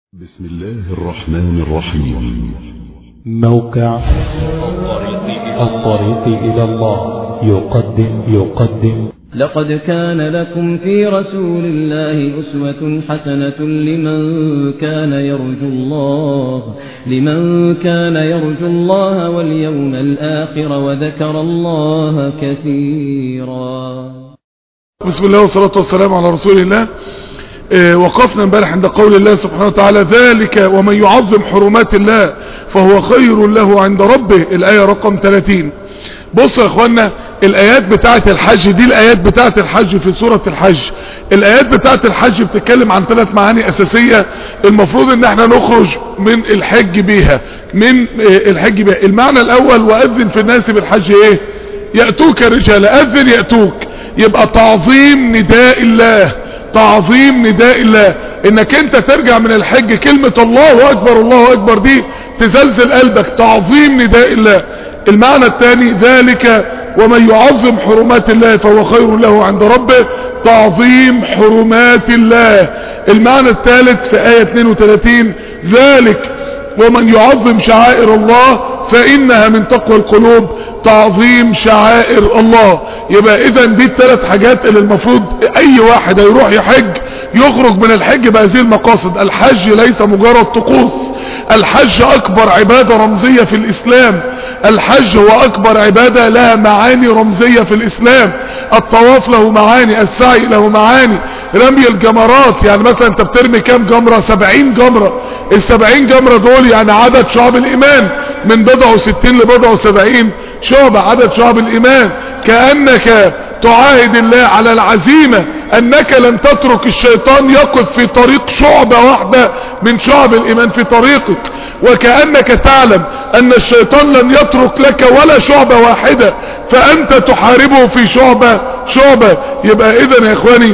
بسم الله الرحمن الرحيم موقع الطريق إلى الله يقدم يقدم لقد كان لكم في رسول الله أسوة حسنة لمن كان يرجو الله لمن كان يرجو الله واليوم الآخر وذكر الله كثيرا بسم الله والصلاة والسلام على رسول الله آه، وقفنا امبارح عند قول الله سبحانه وتعالى ذلك ومن يعظم حرمات الله فهو خير له عند ربه الآية رقم 30 بصوا يا اخوانا الايات بتاعه الحج دي الايات بتاعه الحج في سورة الحج الايات بتاعه الحج بتتكلم عن ثلاث معاني اساسية المفروض ان احنا نخرج من الحج بيها من آه، الحج بيها المعنى الاول واذن في الناس بالحج ايه يأتوك رجال اذن يأتوك يبقى تعظيم نداء الله تعظيم نداء الله انك انت ترجع من الحج كلمة الله اكبر الله اكبر دي تزلزل قلبك تعظيم نداء الله المعنى الثاني ذلك ومن يعظم حرمات الله فهو خير له عند ربه تعظيم حرمات الله المعنى الثالث في آية 32 ذلك ومن يعظم شعائر الله فإنها من تقوى القلوب تعظيم شعائر الله يبقى إذا دي الثلاث حاجات اللي المفروض أي واحد هيروح يحج يخرج من الحج بهذه المقاصد الحج ليس مجرد طقوس الحج أكبر عبادة رمزية في الإسلام الحج هو أكبر عبادة لها معاني رمزية في الإسلام الطواف له معاني السعي له معاني رمي الجمرات يعني مثلا انت بترمي كام جمرة سبعين جمرة السبعين جمرة دول يعني عدد شعب الإيمان من بضع وستين لبضع وسبعين شعب عدد شعب الإيمان كأنك تعاهد الله على العزيمة أنك لن تترك الشيطان يقف في طريق شعبة واحدة من شعب الإيمان في طريقك وكأنك تعلم أن الشيطان لن يترك لك ولا شعبة واحدة فأنت تحاربه في شعبة شعبة يبقى إذن يا إخواني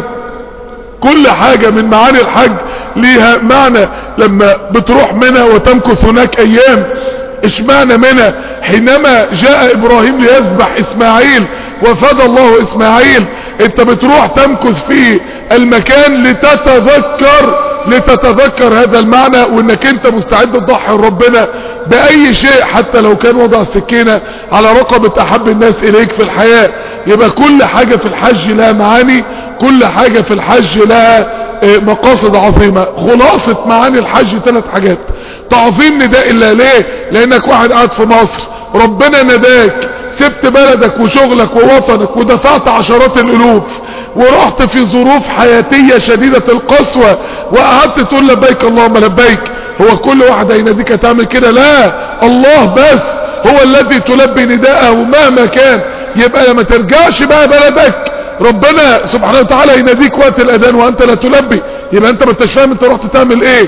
كل حاجة من معاني الحج ليها معنى لما بتروح منها وتمكث هناك ايام اشمعنى منها حينما جاء ابراهيم ليذبح اسماعيل وفدى الله اسماعيل انت بتروح تمكث في المكان لتتذكر لتتذكر هذا المعنى وانك انت مستعد تضحي لربنا باي شيء حتى لو كان وضع السكينة على رقبة احب الناس اليك في الحياة يبقى كل حاجة في الحج لها معاني كل حاجة في الحج لها مقاصد عظيمة خلاصة معاني الحج ثلاث حاجات تعظيم نداء الله ليه لانك واحد قاعد في مصر ربنا نداك سبت بلدك وشغلك ووطنك ودفعت عشرات الالوف ورحت في ظروف حياتية شديدة القسوة وقعدت تقول لبيك اللهم لبيك هو كل واحد هيناديك تعمل كده لا الله بس هو الذي تلبي نداءه مهما كان يبقى لما ترجعش بقى بلدك ربنا سبحانه وتعالى يناديك وقت الاذان وانت لا تلبي يبقى انت ما انتش فاهم انت رحت تعمل ايه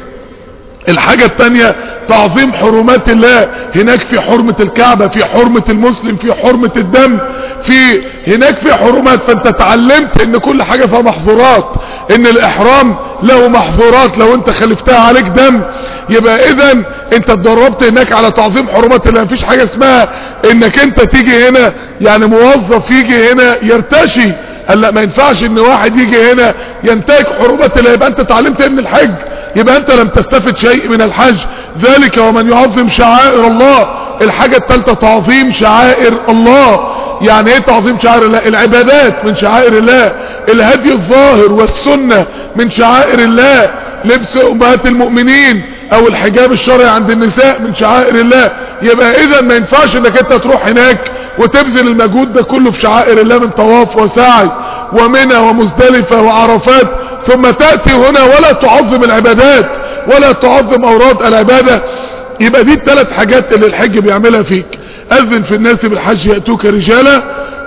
الحاجة التانية تعظيم حرمات الله هناك في حرمة الكعبة في حرمة المسلم في حرمة الدم في هناك في حرمات فانت اتعلمت ان كل حاجة فيها محظورات ان الاحرام له محظورات لو انت خلفتها عليك دم يبقى اذا انت اتدربت هناك على تعظيم حرمات الله مفيش حاجة اسمها انك انت تيجي هنا يعني موظف يجي هنا يرتشي قال لا ما ينفعش ان واحد يجي هنا ينتهك حرمات الله يبقى انت اتعلمت ايه من الحج يبقى انت لم تستفد شيء من الحج ذلك ومن يعظم شعائر الله الحاجة الثالثة تعظيم شعائر الله يعني ايه تعظيم شعائر الله العبادات من شعائر الله الهدي الظاهر والسنة من شعائر الله لبس امهات المؤمنين او الحجاب الشرعي عند النساء من شعائر الله يبقى اذا ما ينفعش انك انت تروح هناك وتبذل المجهود ده كله في شعائر الله من طواف وسعي ومنى ومزدلفة وعرفات ثم تأتي هنا ولا تعظم العبادات ولا تعظم اوراد العبادة يبقى دي الثلاث حاجات اللي الحج بيعملها فيك اذن في الناس بالحج يأتوك رجالا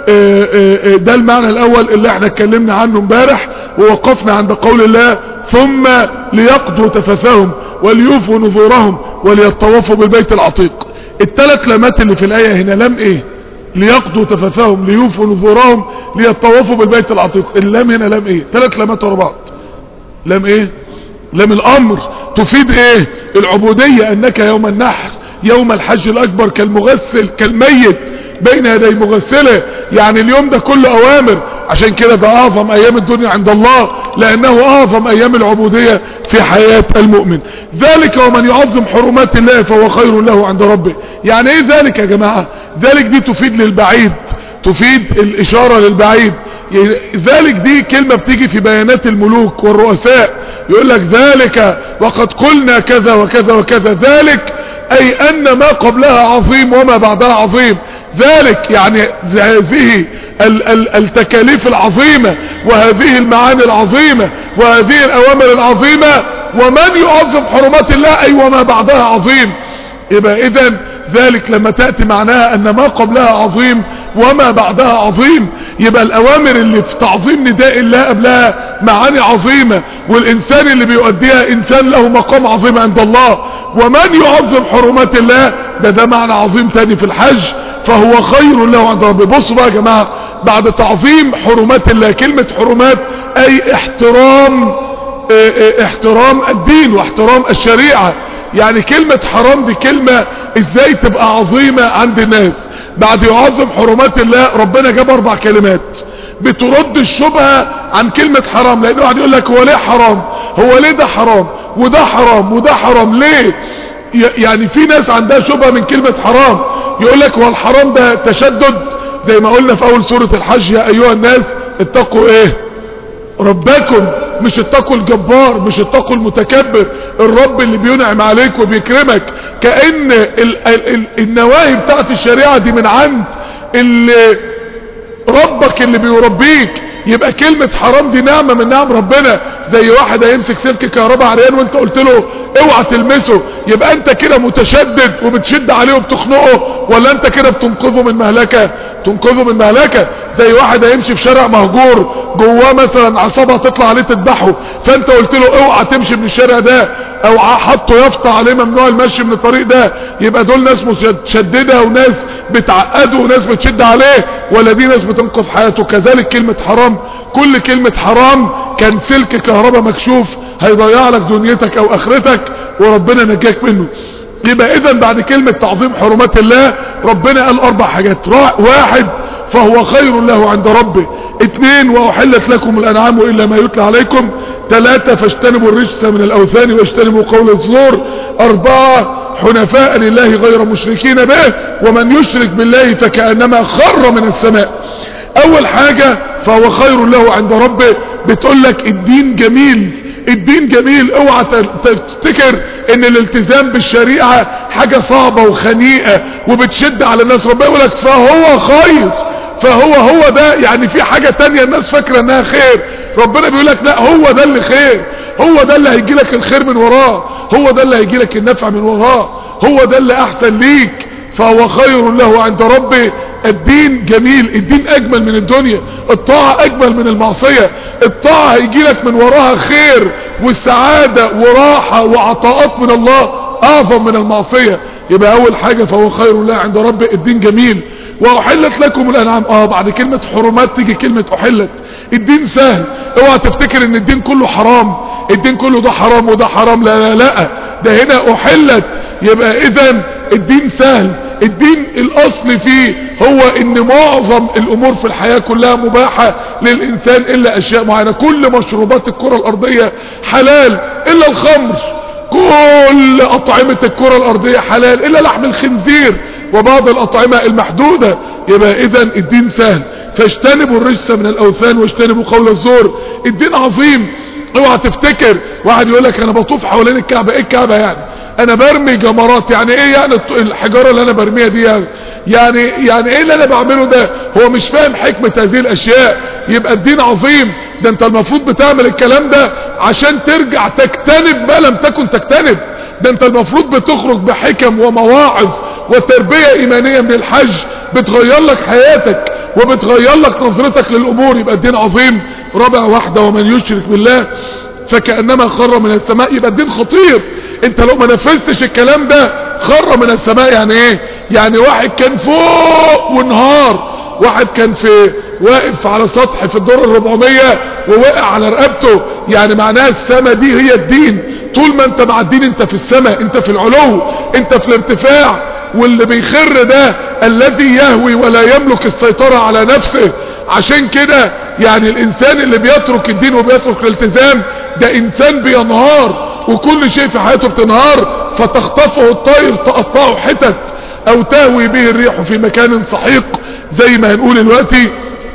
ده المعنى الاول اللي احنا اتكلمنا عنه امبارح ووقفنا عند قول الله ثم ليقضوا تفثهم وليوفوا نذورهم وليطوفوا بالبيت العتيق الثلاث لامات اللي في الايه هنا لم ايه ليقضوا تفثهم ليوفوا نذورهم ليطوفوا بالبيت العتيق اللام هنا لام ايه ثلاث لامات ورا بعض لام ايه لام الامر تفيد ايه العبودية انك يوم النحر يوم الحج الاكبر كالمغسل كالميت بين يدي مغسله يعني اليوم ده كله اوامر عشان كده ده اعظم ايام الدنيا عند الله لانه اعظم ايام العبودية في حياة المؤمن ذلك ومن يعظم حرمات الله فهو خير له عند ربه يعني ايه ذلك يا جماعة ذلك دي تفيد للبعيد تفيد الاشارة للبعيد ذلك دي كلمة بتيجي في بيانات الملوك والرؤساء يقول لك ذلك وقد قلنا كذا وكذا وكذا ذلك اي ان ما قبلها عظيم وما بعدها عظيم ذلك يعني هذه ال ال التكاليف العظيمة وهذه المعاني العظيمة وهذه الاوامر العظيمة ومن يعظم حرمات الله اي وما بعدها عظيم يبقى اذا ذلك لما تأتي معناها ان ما قبلها عظيم وما بعدها عظيم يبقى الاوامر اللي في تعظيم نداء الله قبلها معاني عظيمة والانسان اللي بيؤديها انسان له مقام عظيم عند الله ومن يعظم حرمات الله ده ده معنى عظيم تاني في الحج فهو خير له عند ربه بصوا بقى يا جماعة بعد تعظيم حرمات الله كلمة حرمات اي احترام اه اه احترام الدين واحترام الشريعة يعني كلمة حرام دي كلمة ازاي تبقى عظيمة عند الناس بعد يعظم حرمات الله ربنا جاب اربع كلمات بترد الشبهة عن كلمة حرام لان واحد يقول لك هو ليه حرام هو ليه ده حرام وده حرام وده حرام ليه يعني في ناس عندها شبهة من كلمة حرام يقول لك هو الحرام ده تشدد زي ما قلنا في اول سورة الحج يا ايها الناس اتقوا ايه ربكم مش اتقوا الجبار مش اتقوا المتكبر الرب اللي بينعم عليك وبيكرمك كأن ال ال ال النواهي بتاعت الشريعة دي من عند اللي ربك اللي بيربيك يبقى كلمة حرام دي نعمة من نعم ربنا زي واحد هيمسك سلك كهرباء عريان وانت قلت له اوعى تلمسه يبقى انت كده متشدد وبتشد عليه وبتخنقه ولا انت كده بتنقذه من مهلكة تنقذه من مهلكة زي واحد هيمشي في شارع مهجور جواه مثلا عصابة تطلع عليه تذبحه فانت قلت له اوعى تمشي من الشارع ده او حطه يافطة عليه ممنوع المشي من الطريق ده يبقى دول ناس متشددة وناس بتعقده وناس بتشد عليه ولا دي ناس بتنقذ حياته كذلك كلمة حرام كل كلمة حرام كان سلك كهرباء مكشوف هيضيع لك دنيتك او اخرتك وربنا نجاك منه يبقى اذا بعد كلمة تعظيم حرمات الله ربنا قال اربع حاجات واحد فهو خير له عند ربه اثنين واحلت لكم الانعام الا ما يتلى عليكم ثلاثة فاجتنبوا الرجس من الاوثان واجتنبوا قول الزور اربعة حنفاء لله غير مشركين به ومن يشرك بالله فكأنما خر من السماء اول حاجة فهو خير له عند ربه بتقول لك الدين جميل الدين جميل اوعى تفتكر ان الالتزام بالشريعة حاجة صعبة وخنيئة وبتشد على الناس ربنا يقول لك فهو خير فهو هو ده يعني في حاجة تانية الناس فاكرة انها خير ربنا بيقول لك لا هو ده اللي خير هو ده اللي هيجي لك الخير من وراه هو ده اللي هيجي لك النفع من وراه هو ده اللي احسن ليك فهو خير له عند ربه الدين جميل الدين اجمل من الدنيا الطاعة اجمل من المعصية الطاعة هيجي لك من وراها خير والسعادة وراحة وعطاءات من الله اعظم من المعصية يبقى اول حاجة فهو خير الله عند ربه الدين جميل واحلت لكم الانعام اه بعد كلمة حرمات تيجي كلمة احلت الدين سهل اوعى تفتكر ان الدين كله حرام الدين كله ده حرام وده حرام لا لا لا ده هنا احلت يبقى اذا الدين سهل الدين الاصل فيه هو ان معظم الامور في الحياة كلها مباحة للانسان الا اشياء معينة كل مشروبات الكرة الارضية حلال الا الخمر كل اطعمة الكرة الارضية حلال الا لحم الخنزير وبعض الاطعمة المحدودة يبقى اذا الدين سهل فاجتنبوا الرجس من الاوثان واجتنبوا قول الزور الدين عظيم اوعى تفتكر واحد يقول لك انا بطوف حوالين الكعبة ايه الكعبة يعني انا برمي جمرات يعني ايه يعني الحجارة اللي انا برميها دي يعني يعني, يعني ايه اللي انا بعمله ده هو مش فاهم حكمة هذه الاشياء يبقى الدين عظيم ده انت المفروض بتعمل الكلام ده عشان ترجع تجتنب ما لم تكن تجتنب ده انت المفروض بتخرج بحكم ومواعظ وتربية ايمانية من الحج بتغير لك حياتك وبتغير لك نظرتك للامور يبقى الدين عظيم رابع واحدة ومن يشرك بالله فكأنما خر من السماء يبقى الدين خطير انت لو ما نفذتش الكلام ده خر من السماء يعني ايه يعني واحد كان فوق ونهار واحد كان في واقف على سطح في الدور الربعمية ووقع على رقبته يعني معناها السماء دي هي الدين طول ما انت مع الدين انت في السماء انت في العلو انت في الارتفاع واللي بيخر ده الذي يهوي ولا يملك السيطرة على نفسه عشان كده يعني الانسان اللي بيترك الدين وبيترك الالتزام ده انسان بينهار وكل شيء في حياته بتنهار فتخطفه الطير تقطعه حتت او تهوي به الريح في مكان سحيق زي ما هنقول دلوقتي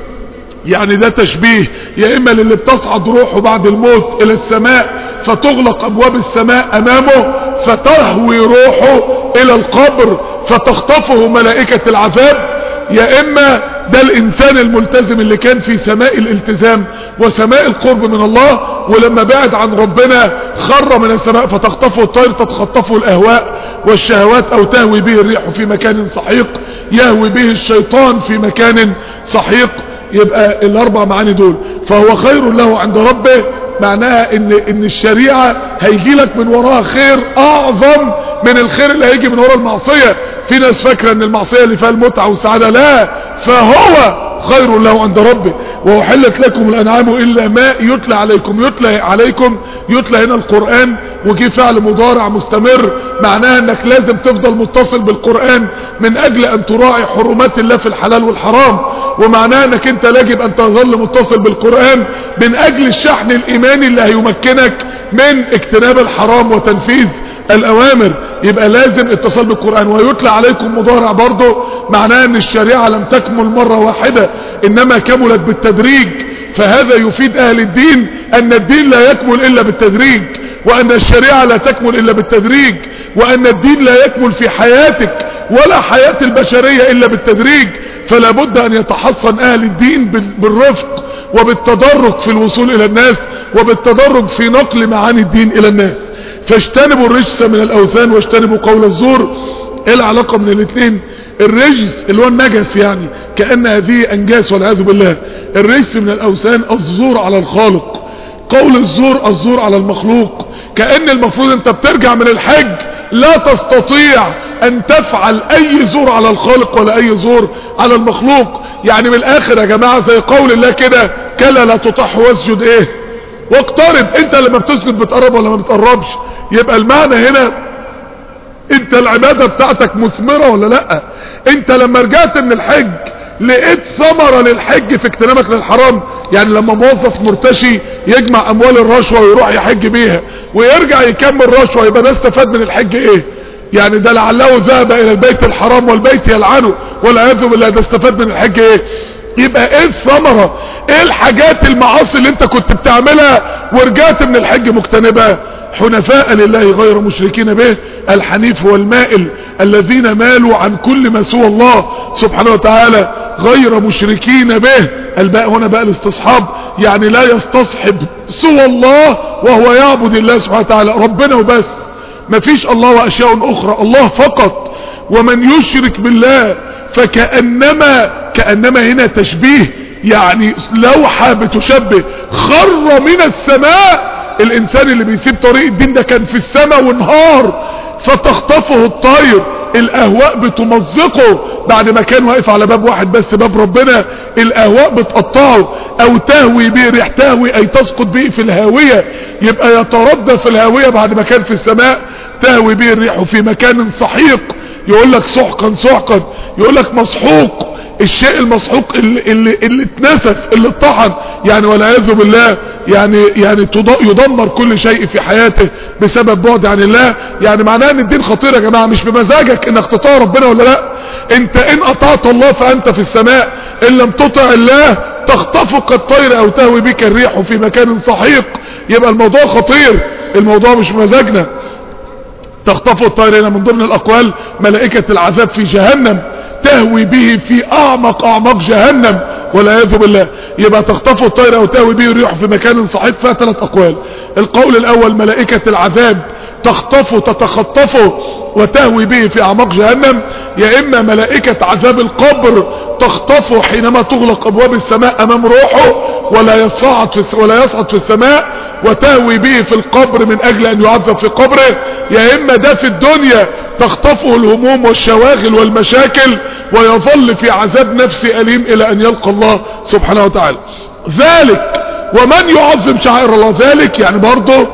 يعني ده تشبيه يا اما للي بتصعد روحه بعد الموت الى السماء فتغلق ابواب السماء امامه فتهوي روحه الى القبر فتخطفه ملائكة العذاب يا اما ده الانسان الملتزم اللي كان في سماء الالتزام وسماء القرب من الله ولما بعد عن ربنا خر من السماء فتخطفه الطير تتخطفه الاهواء والشهوات او تهوي به الريح في مكان سحيق يهوي به الشيطان في مكان سحيق يبقى الاربع معاني دول فهو خير له عند ربه معناها ان ان الشريعة هيجي لك من وراها خير اعظم من الخير اللي هيجي من وراء المعصية في ناس فاكرة ان المعصية اللي فيها المتعة والسعادة لا فهو خير له عند ربه وأحلت لكم الأنعام إلا ما يتلى عليكم يتلى عليكم يتلى هنا القرآن وجي فعل مضارع مستمر معناها أنك لازم تفضل متصل بالقرآن من أجل أن تراعي حرمات الله في الحلال والحرام ومعناها أنك أنت يجب أن تظل متصل بالقرآن من أجل الشحن الإيماني اللي هيمكنك من اجتناب الحرام وتنفيذ الأوامر يبقى لازم اتصال بالقرآن ويتلى عليكم مضارع برضه معناه أن الشريعة لم تكمل مرة واحدة إنما كملت بالتدريج فهذا يفيد أهل الدين أن الدين لا يكمل إلا بالتدريج وأن الشريعة لا تكمل إلا بالتدريج وأن الدين لا يكمل في حياتك ولا حياة البشرية إلا بالتدريج فلا بد أن يتحصن أهل الدين بالرفق وبالتدرج في الوصول إلى الناس وبالتدرج في نقل معاني الدين إلى الناس فاجتنبوا الرجس من الأوثان واجتنبوا قول الزور ايه العلاقة من الاثنين الرجس اللي هو النجس يعني كأن هذه انجاس والعياذ بالله الرجس من الاوثان الزور على الخالق قول الزور الزور على المخلوق كأن المفروض انت بترجع من الحج لا تستطيع ان تفعل اي زور على الخالق ولا اي زور على المخلوق يعني من الاخر يا جماعة زي قول الله كده كلا لا تطح واسجد ايه واقترب انت لما بتسجد بتقرب ولا ما بتقربش يبقى المعنى هنا انت العبادة بتاعتك مثمرة ولا لا انت لما رجعت من الحج لقيت ثمرة للحج في اجتنابك للحرام يعني لما موظف مرتشي يجمع اموال الرشوة ويروح يحج بيها ويرجع يكمل رشوة يبقى ده استفاد من الحج ايه يعني ده لعله ذهب الى البيت الحرام والبيت يلعنه والعياذ بالله ده استفاد من الحج ايه يبقى ايه الثمرة ايه الحاجات المعاصي اللي انت كنت بتعملها ورجعت من الحج مجتنبها حنفاء لله غير مشركين به الحنيف والمائل الذين مالوا عن كل ما سوى الله سبحانه وتعالى غير مشركين به الباء هنا بقى الاستصحاب يعني لا يستصحب سوى الله وهو يعبد الله سبحانه وتعالى ربنا وبس مفيش الله واشياء اخرى الله فقط ومن يشرك بالله فكأنما كأنما هنا تشبيه يعني لوحة بتشبه خر من السماء الانسان اللي بيسيب طريق الدين ده كان في السماء وانهار فتخطفه الطير الاهواء بتمزقه بعد ما كان واقف على باب واحد بس باب ربنا الاهواء بتقطعه او تهوي به ريح تهوي اي تسقط به في الهاوية يبقى يتردى في الهاوية بعد ما كان في السماء تهوي به الريح في مكان سحيق يقول لك سحقا سحقا يقول لك مسحوق الشيء المسحوق اللي, اللي, اللي اتنسف اللي اتطحن يعني والعياذ بالله يعني يعني يدمر كل شيء في حياته بسبب بعد عن الله يعني معناه ان الدين خطير يا جماعه مش بمزاجك انك تطاع ربنا ولا لا انت ان اطعت الله فانت في السماء ان لم تطع الله تخطفك الطير او تهوي بك الريح في مكان سحيق يبقى الموضوع خطير الموضوع مش بمزاجنا تخطفه الطير هنا من ضمن الاقوال ملائكة العذاب في جهنم تهوي به في اعمق اعماق جهنم والعياذ بالله يبقى تخطفه الطير او تهوي به الريح في مكان صحيح فيها ثلاث اقوال القول الاول ملائكة العذاب تخطفه تتخطفه وتهوي به في اعماق جهنم يا اما ملائكة عذاب القبر تخطفه حينما تغلق ابواب السماء امام روحه ولا يصعد في ولا يصعد في السماء وتهوي به في القبر من اجل ان يعذب في قبره يا اما ده في الدنيا تخطفه الهموم والشواغل والمشاكل ويظل في عذاب نفسي اليم الى ان يلقى الله سبحانه وتعالى ذلك ومن يعظم شعائر الله ذلك يعني برضه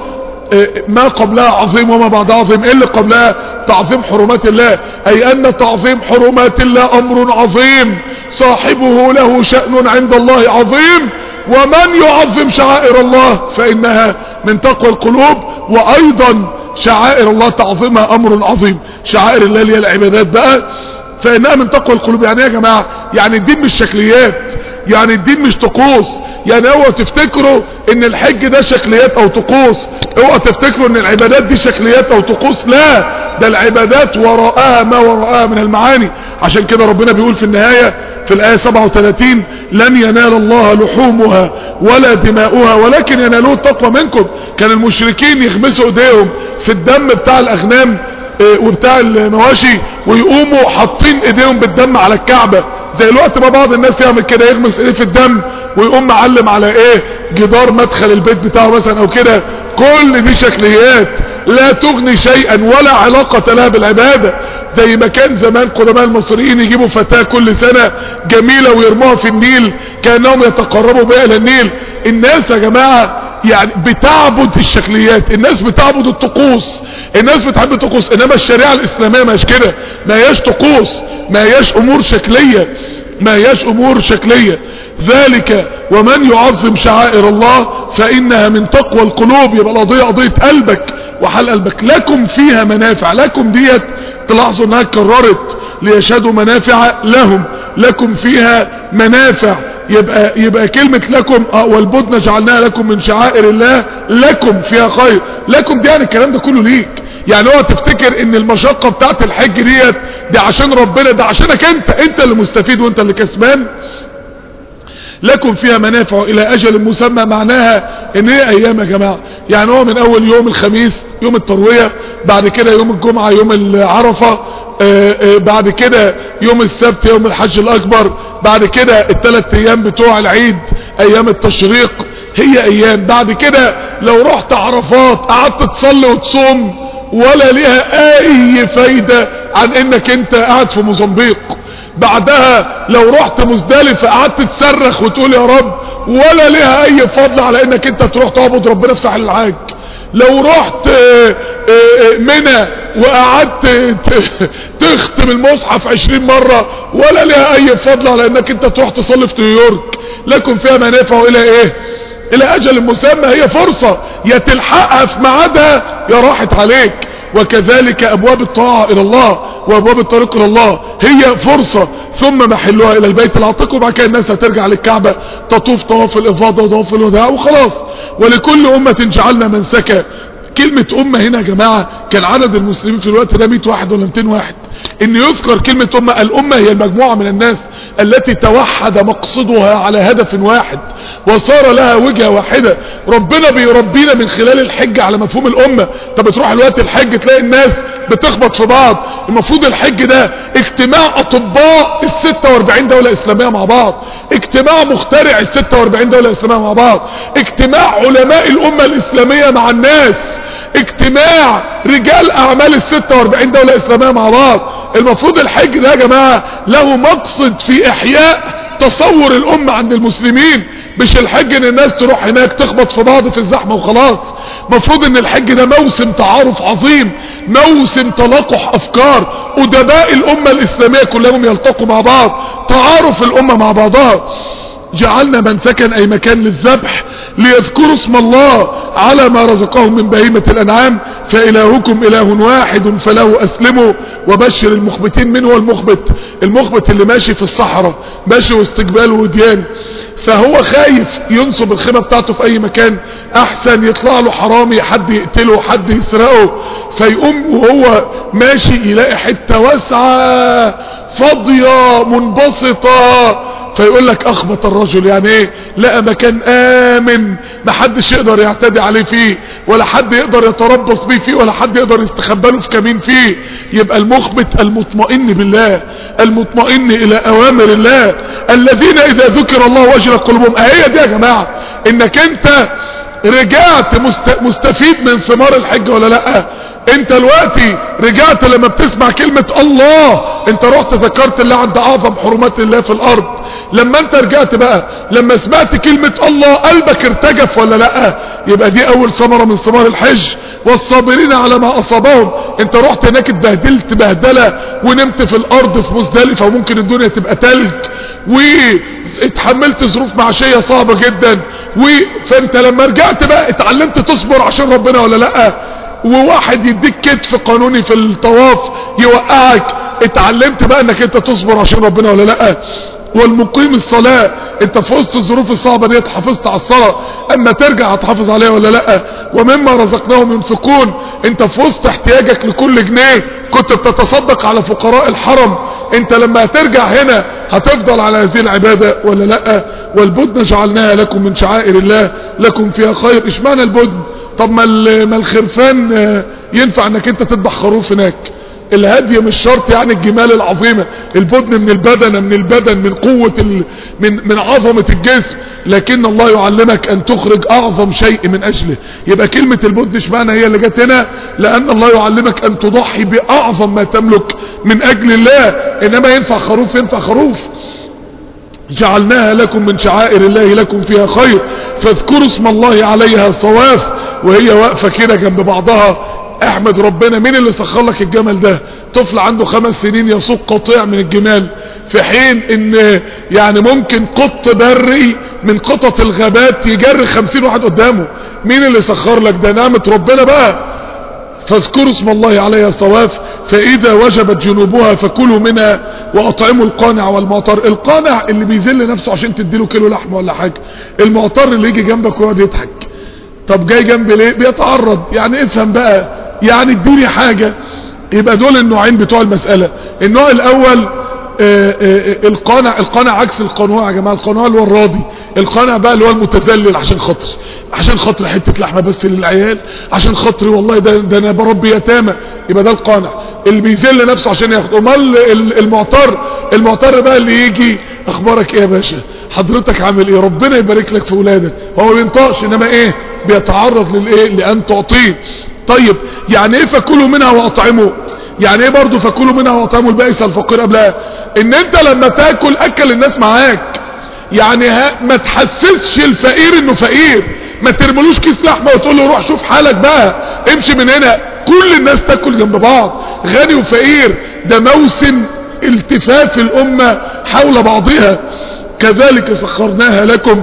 ما قبلها عظيم وما بعدها عظيم ايه اللي قبلها تعظيم حرمات الله اي ان تعظيم حرمات الله امر عظيم صاحبه له شأن عند الله عظيم ومن يعظم شعائر الله فانها من تقوى القلوب وايضا شعائر الله تعظيمها امر عظيم شعائر الله اللي هي العبادات بقى فانها من تقوى القلوب يعني ايه يا جماعه يعني الدين مش شكليات يعني الدين مش طقوس يعني اوعوا تفتكروا ان الحج ده شكليات او طقوس اوعوا تفتكروا ان العبادات دي شكليات او طقوس لا ده العبادات وراءها ما وراءها من المعاني عشان كده ربنا بيقول في النهاية في الآية 37 لن ينال الله لحومها ولا دماؤها ولكن ينالوه التقوى منكم كان المشركين يغمسوا ايديهم في الدم بتاع الاغنام وبتاع المواشي ويقوموا حاطين ايديهم بالدم على الكعبة زي الوقت ما بعض الناس يعمل كده يغمس ايديه في الدم ويقوم معلم على ايه جدار مدخل البيت بتاعه مثلا او كده كل دي شكليات لا تغني شيئا ولا علاقة لها بالعبادة زي ما كان زمان قدماء المصريين يجيبوا فتاة كل سنة جميلة ويرموها في النيل كأنهم يتقربوا بها الى النيل الناس يا جماعة يعني بتعبد الشكليات الناس بتعبد الطقوس الناس بتحب الطقوس انما الشريعة الاسلامية مش كده ما هياش طقوس ما هياش امور شكلية ما هياش امور شكلية ذلك ومن يعظم شعائر الله فانها من تقوى القلوب يبقى القضية قضية قلبك وحال قلبك لكم فيها منافع لكم ديت تلاحظوا انها اتكررت ليشهدوا منافع لهم لكم فيها منافع يبقى يبقى كلمة لكم اه والبدن جعلناها لكم من شعائر الله لكم فيها خير لكم دي يعني الكلام ده كله ليك يعني هو تفتكر ان المشقة بتاعت الحج ديت دي عشان ربنا ده عشانك انت انت اللي مستفيد وانت اللي كسبان لكم فيها منافع الى اجل مسمى معناها ان هي ايام يا جماعة يعني هو من اول يوم الخميس يوم التروية بعد كده يوم الجمعة يوم العرفة آآ آآ بعد كده يوم السبت يوم الحج الاكبر بعد كده الثلاث ايام بتوع العيد ايام التشريق هي ايام بعد كده لو رحت عرفات قعدت تصلي وتصوم ولا ليها اي فايدة عن انك انت قاعد في موزمبيق بعدها لو رحت مزدلفة قعدت تصرخ وتقول يا رب ولا ليها اي فضل على انك انت تروح تعبد ربنا في ساحل العاج لو رحت منى وقعدت تختم المصحف عشرين مرة ولا ليها اي فضل على انك انت تروح تصلي في نيويورك لكم فيها منافع الى ايه الى اجل مسمى هي فرصة يا تلحقها في ميعادها يا راحت عليك وكذلك ابواب الطاعة الى الله وابواب الطريق الى الله هي فرصة ثم محلها الى البيت العتيق وبعد كده الناس هترجع للكعبة تطوف طواف الافاضة وطواف الوداع وخلاص ولكل امة جعلنا منسكا كلمة امة هنا يا جماعة كان عدد المسلمين في الوقت ده 100 واحد ولا 200 واحد ان يذكر كلمة امة الامة هي المجموعة من الناس التي توحد مقصدها على هدف واحد وصار لها وجهة واحدة ربنا بيربينا من خلال الحج على مفهوم الامة طب بتروح الوقت الحج تلاقي الناس بتخبط في بعض المفروض الحج ده اجتماع اطباء ال 46 دولة اسلامية مع بعض اجتماع مخترع ال 46 دولة اسلامية مع بعض اجتماع علماء الامة الاسلامية مع الناس اجتماع رجال اعمال ال 46 دولة اسلامية مع بعض المفروض الحج ده يا جماعة له مقصد في احياء تصور الامة عند المسلمين مش الحج ان الناس تروح هناك تخبط في بعض في الزحمة وخلاص مفروض ان الحج ده موسم تعارف عظيم موسم تلاقح افكار ادباء الامة الاسلامية كلهم يلتقوا مع بعض تعارف الامة مع بعضها جعلنا منسكا اي مكان للذبح ليذكروا اسم الله على ما رزقهم من بهيمة الانعام فالهكم اله واحد فله اسلموا وبشر المخبتين من هو المخبت المخبت اللي ماشي في الصحراء ماشي واستقبال وديان فهو خايف ينصب الخيمة بتاعته في اي مكان احسن يطلع له حرامي حد يقتله حد يسرقه فيقوم وهو ماشي يلاقي حتة واسعة فاضية منبسطة فيقول لك اخبط الرجل يعني ايه لقى مكان امن محدش يقدر يعتدي عليه فيه ولا حد يقدر يتربص بيه فيه ولا حد يقدر يستخبى له في كمين فيه يبقى المخبت المطمئن بالله المطمئن الى اوامر الله الذين اذا ذكر الله وجلت قلوبهم هي دي يا جماعة انك انت رجعت مست... مستفيد من ثمار الحج ولا لا انت دلوقتي رجعت لما بتسمع كلمة الله انت رحت ذكرت الله عند اعظم حرمات الله في الارض لما انت رجعت بقى لما سمعت كلمة الله قلبك ارتجف ولا لا يبقى دي اول ثمرة من ثمار الحج والصابرين على ما اصابهم انت رحت هناك اتبهدلت بهدلة ونمت في الارض في مزدلفة وممكن الدنيا تبقى تلج واتحملت ظروف معيشية صعبة جدا و... فانت لما رجعت بقى اتعلمت تصبر عشان ربنا ولا لا وواحد يديك كتف قانوني في الطواف يوقعك اتعلمت بقى انك انت تصبر عشان ربنا ولا لا والمقيم الصلاة انت في وسط الظروف الصعبة دي حافظت على الصلاة اما ترجع هتحافظ عليها ولا لا ومما رزقناهم ينفقون انت في وسط احتياجك لكل جنيه كنت بتتصدق على فقراء الحرم انت لما هترجع هنا هتفضل على هذه العبادة ولا لا والبدن جعلناها لكم من شعائر الله لكم فيها خير اشمعنى البدن طب ما الخرفان ينفع انك انت تذبح خروف هناك الهدي مش شرط يعني الجمال العظيمة البدن من البدن من البدن من قوة ال... من من عظمة الجسم لكن الله يعلمك ان تخرج اعظم شيء من اجله يبقى كلمة البدن اشمعنى هي اللي جت هنا لان الله يعلمك ان تضحي باعظم ما تملك من اجل الله انما ينفع خروف ينفع خروف جعلناها لكم من شعائر الله لكم فيها خير فاذكروا اسم الله عليها صواف وهي واقفة كده جنب بعضها احمد ربنا مين اللي سخر لك الجمل ده طفل عنده خمس سنين يسوق قطيع من الجمال في حين ان يعني ممكن قط بري من قطط الغابات يجري خمسين واحد قدامه مين اللي سخر لك ده نعمة ربنا بقى فاذكروا اسم الله عليها صواف فاذا وجبت جنوبها فكلوا منها واطعموا القانع والمعطر القانع اللي بيذل نفسه عشان تديله كيلو لحمه ولا حاجه المعطر اللي يجي جنبك ويقعد يضحك طب جاي جنبي ليه بيتعرض يعني افهم بقى يعني ادوني حاجة يبقى دول النوعين بتوع المسألة النوع الاول آآ آآ القانع القانع عكس القنوع يا جماعة القنوع اللي هو الراضي القانع بقى اللي هو المتذلل عشان خاطر عشان خاطر حتة لحمة بس للعيال عشان خاطر والله ده, ده انا بربي يتامى يبقى ده القانع اللي بيذل نفسه عشان ياخد امال المعتر المعتر بقى اللي يجي اخبارك ايه يا باشا حضرتك عامل ايه ربنا يبارك لك في ولادك هو ما بينطقش انما ايه بيتعرض للايه لان تعطيه طيب يعني ايه فكلوا منها واطعموا يعني ايه برضو فكلوا منها واطعموا البائس الفقير قبلها ان انت لما تاكل اكل الناس معاك يعني ها ما تحسسش الفقير انه فقير ما ترملوش كيس لحمه وتقول له روح شوف حالك بقى امشي من هنا كل الناس تاكل جنب بعض غني وفقير ده موسم التفاف الامه حول بعضها كذلك سخرناها لكم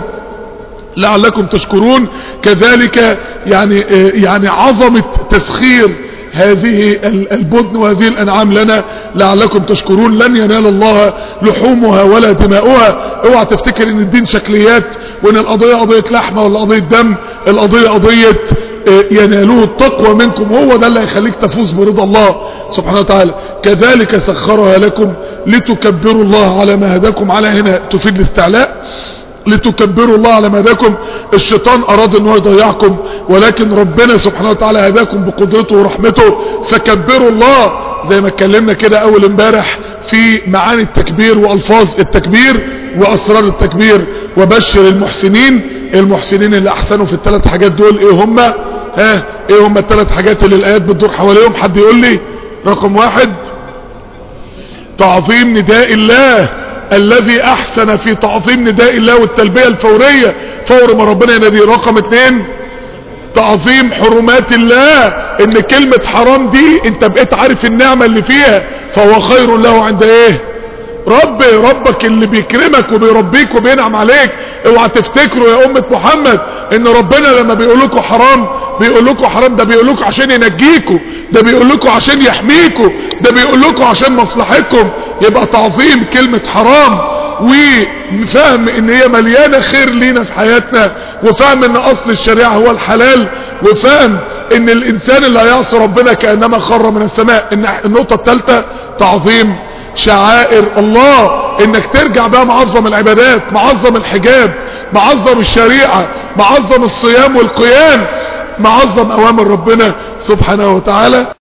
لعلكم تشكرون كذلك يعني يعني عظمة تسخير هذه البدن وهذه الانعام لنا لعلكم تشكرون لن ينال الله لحومها ولا دماؤها اوعى تفتكر ان الدين شكليات وان القضية قضية لحمة ولا قضية دم القضية قضية ينالوه التقوى منكم هو ده اللي هيخليك تفوز برضا الله سبحانه وتعالى كذلك سخرها لكم لتكبروا الله على ما هداكم على هنا تفيد الاستعلاء لتكبروا الله على ما هداكم الشيطان اراد ان هو يضيعكم ولكن ربنا سبحانه وتعالى هداكم بقدرته ورحمته فكبروا الله زي ما اتكلمنا كده اول امبارح في معاني التكبير والفاظ التكبير واسرار التكبير وبشر المحسنين المحسنين اللي احسنوا في الثلاث حاجات دول ايه هم ها ايه هم الثلاث حاجات اللي الايات بتدور حواليهم حد يقول لي رقم واحد تعظيم نداء الله الذي احسن في تعظيم نداء الله والتلبية الفورية فور ما ربنا ينادي رقم اتنين تعظيم حرمات الله ان كلمة حرام دي انت بقيت عارف النعمة اللي فيها فهو خير له عند ايه رب ربك اللي بيكرمك وبيربيك وبينعم عليك اوعى تفتكروا يا امة محمد ان ربنا لما بيقول لكم حرام بيقول لكم حرام ده بيقول لكم عشان ينجيكم ده بيقول لكم عشان يحميكم ده بيقول لكم عشان مصلحتكم يبقى تعظيم كلمة حرام وفهم ان هي مليانة خير لينا في حياتنا وفهم ان اصل الشريعة هو الحلال وفهم ان الانسان اللي هيعصي ربنا كأنما خر من السماء إن النقطة الثالثة تعظيم شعائر الله انك ترجع بقى معظم العبادات معظم الحجاب معظم الشريعة معظم الصيام والقيام معظم اوامر ربنا سبحانه وتعالى